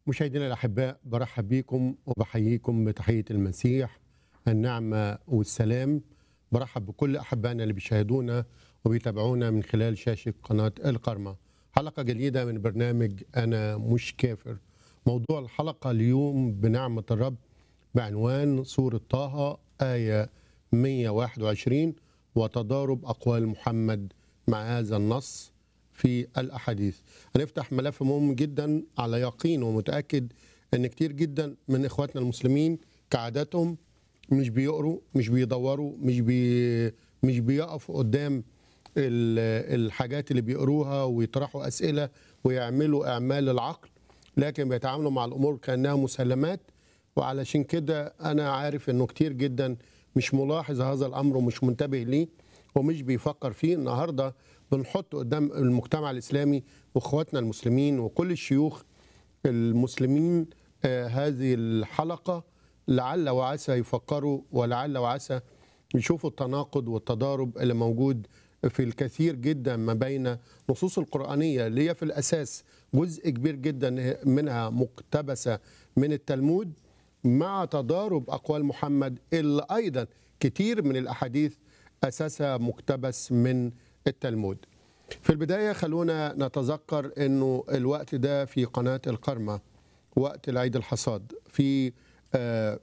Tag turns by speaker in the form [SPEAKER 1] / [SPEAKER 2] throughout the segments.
[SPEAKER 1] مشاهدينا الأحباء برحب بكم وبحييكم بتحية المسيح النعمة والسلام برحب بكل أحبائنا اللي بيشاهدونا وبيتابعونا من خلال شاشة قناة القرمة حلقة جديدة من برنامج أنا مش كافر موضوع الحلقة اليوم بنعمة الرب بعنوان سورة طه آية 121 وتضارب أقوال محمد مع هذا النص في الأحاديث هنفتح ملف مهم جدا على يقين ومتأكد أن كتير جدا من إخواتنا المسلمين كعاداتهم مش بيقروا مش بيدوروا مش بي مش بيقفوا قدام ال- الحاجات اللي بيقروها ويطرحوا أسئلة ويعملوا إعمال العقل لكن بيتعاملوا مع الأمور كأنها مسلمات وعلشان كده أنا عارف أنه كتير جدا مش ملاحظ هذا الأمر ومش منتبه ليه ومش بيفكر فيه النهارده بنحط قدام المجتمع الاسلامي واخواتنا المسلمين وكل الشيوخ المسلمين آه هذه الحلقه لعل وعسى يفكروا ولعل وعسى يشوفوا التناقض والتضارب اللي موجود في الكثير جدا ما بين نصوص القرآنية اللي هي في الأساس جزء كبير جدا منها مقتبسة من التلمود مع تضارب أقوال محمد اللي أيضا كتير من الأحاديث أساسها مقتبس من التلمود في البداية خلونا نتذكر أنه الوقت ده في قناة القرمة وقت العيد الحصاد في آه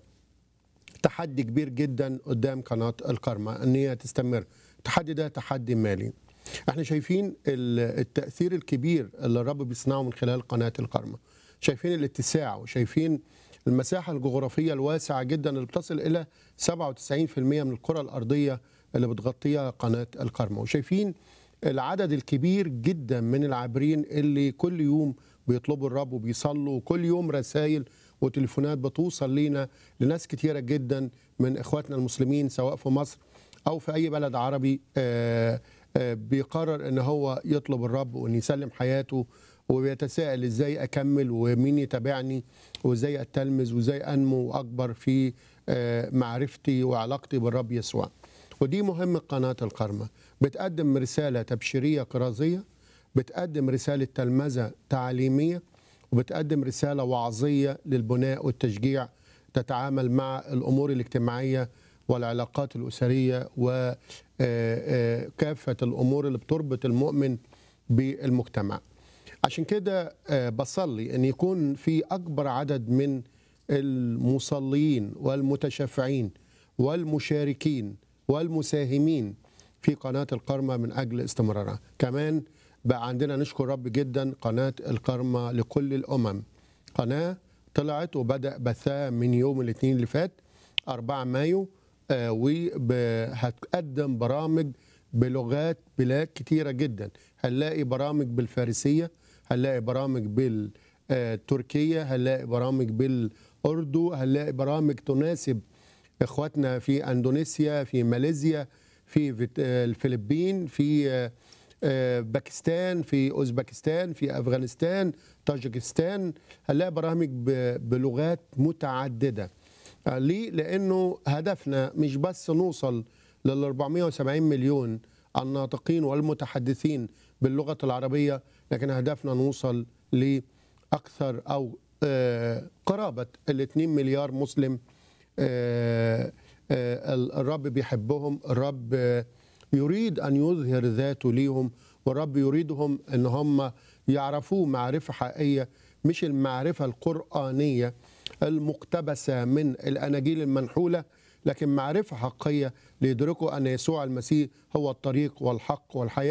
[SPEAKER 1] تحدي كبير جدا قدام قناة القرمة أن هي تستمر التحدي ده تحدي مالي احنا شايفين ال- التأثير الكبير اللي الرب بيصنعه من خلال قناة القرمة شايفين الاتساع وشايفين المساحة الجغرافية الواسعة جدا اللي بتصل إلى 97% من الكرة الأرضية اللي بتغطيها قناة القرمة وشايفين العدد الكبير جدا من العابرين اللي كل يوم بيطلبوا الرب وبيصلوا وكل يوم رسائل وتليفونات بتوصل لينا لناس كتيرة جدا من إخواتنا المسلمين سواء في مصر أو في أي بلد عربي آه، آه، بيقرر إن هو يطلب الرب وإن يسلم حياته وبيتساءل إزاي أكمل ومين يتابعني وإزاي أتلمذ وإزاي أنمو وأكبر في آه، معرفتي وعلاقتي بالرب يسوع ودي مهمة قناة القرمة بتقدم رسالة تبشيرية كرازية بتقدم رسالة تلمذة تعليمية وبتقدم رسالة وعظية للبناء والتشجيع تتعامل مع الأمور الاجتماعية والعلاقات الأسرية وكافة الأمور اللي بتربط المؤمن بالمجتمع عشان كده آه، بصلي أن يكون في أكبر عدد من المصلين والمتشفعين والمشاركين والمساهمين في قناة القرمة من أجل استمرارها كمان بقى عندنا نشكر رب جدا قناة القرمة لكل الأمم قناة طلعت وبدأ بثها من يوم الاثنين اللي فات 4 مايو آه، وهتقدم برامج بلغات بلاد كتيرة جدا هنلاقي برامج بالفارسية هنلاقي برامج بالتركية هنلاقي برامج بالأردو هنلاقي برامج تناسب اخواتنا في اندونيسيا في ماليزيا في فيت- آه، الفلبين في آه، آه، باكستان في اوزبكستان في افغانستان طاجكستان هنلاقي برامج ب- بلغات متعدده آه، ليه؟ لانه هدفنا مش بس نوصل لل 470 مليون الناطقين والمتحدثين باللغه العربيه لكن هدفنا نوصل لاكثر او آه، قرابه ال 2 مليار مسلم آه، آه، الرب بيحبهم الرب آه، يريد أن يظهر ذاته ليهم والرب يريدهم أن هم يعرفوه معرفة حقيقية مش المعرفة القرآنية المقتبسة من الأناجيل المنحولة لكن معرفة حقيقية ليدركوا أن يسوع المسيح هو الطريق والحق والحياة